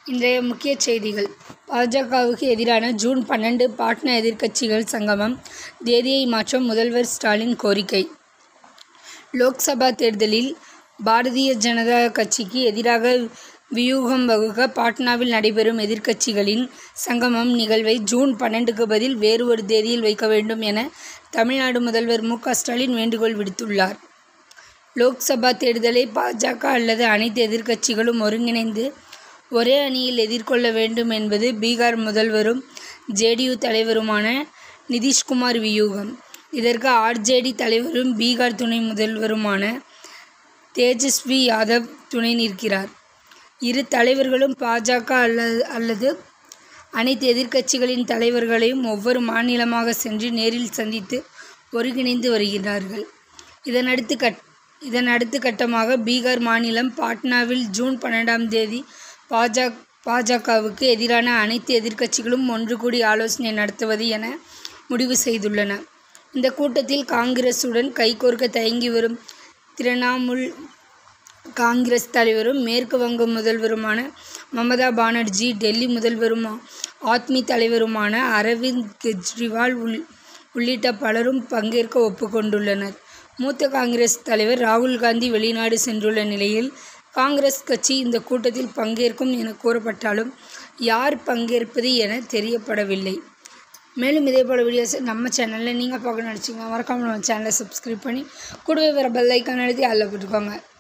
இன்றைய முக்கிய செய்திகள் பாஜகவுக்கு எதிரான ஜூன் பன்னெண்டு பாட்னா எதிர்க்கட்சிகள் சங்கமம் தேதியை மாற்ற முதல்வர் ஸ்டாலின் கோரிக்கை லோக்சபா தேர்தலில் பாரதிய ஜனதா கட்சிக்கு எதிராக வியூகம் வகுக்க பாட்னாவில் நடைபெறும் எதிர்க்கட்சிகளின் சங்கமம் நிகழ்வை ஜூன் பன்னெண்டுக்கு பதில் வேறு ஒரு தேதியில் வைக்க வேண்டும் என தமிழ்நாடு முதல்வர் மு க ஸ்டாலின் வேண்டுகோள் விடுத்துள்ளார் லோக்சபா தேர்தலை பாஜக அல்லது அனைத்து எதிர்க்கட்சிகளும் ஒருங்கிணைந்து ஒரே அணியில் எதிர்கொள்ள வேண்டும் என்பது பீகார் முதல்வரும் ஜேடியு தலைவருமான நிதிஷ்குமார் வியூகம் இதற்கு ஆர்ஜேடி தலைவரும் பீகார் துணை முதல்வருமான தேஜஸ்வி யாதவ் துணை நிற்கிறார் இரு தலைவர்களும் பாஜக அல்லது அல்லது அனைத்து எதிர்க்கட்சிகளின் தலைவர்களையும் ஒவ்வொரு மாநிலமாக சென்று நேரில் சந்தித்து ஒருங்கிணைந்து வருகிறார்கள் இதனடுத்து கட் இதன் அடுத்த கட்டமாக பீகார் மாநிலம் பாட்னாவில் ஜூன் பன்னெண்டாம் தேதி பாஜக பாஜகவுக்கு எதிரான அனைத்து எதிர்க்கட்சிகளும் ஒன்று கூடி ஆலோசனை நடத்துவது என முடிவு செய்துள்ளன இந்த கூட்டத்தில் காங்கிரசுடன் கைகோர்க்க தயங்கி வரும் திரிணாமுல் காங்கிரஸ் தலைவரும் மேற்கு வங்க முதல்வருமான மமதா பானர்ஜி டெல்லி முதல்வரும் ஆத்மி தலைவருமான அரவிந்த் கெஜ்ரிவால் உள் உள்ளிட்ட பலரும் பங்கேற்க ஒப்புக்கொண்டுள்ளனர் மூத்த காங்கிரஸ் தலைவர் ராகுல் காந்தி வெளிநாடு சென்றுள்ள நிலையில் காங்கிரஸ் கட்சி இந்த கூட்டத்தில் பங்கேற்கும் என கூறப்பட்டாலும் யார் பங்கேற்பது என தெரியப்படவில்லை மேலும் இதே போல் வீடியோஸ் நம்ம சேனலில் நீங்கள் பார்க்க நினச்சிங்க மறக்காமல் நம்ம சேனலை சப்ஸ்கிரைப் பண்ணி கூடவே வர பெல் ஐக்கான் எழுதி அதில் போட்டுக்கோங்க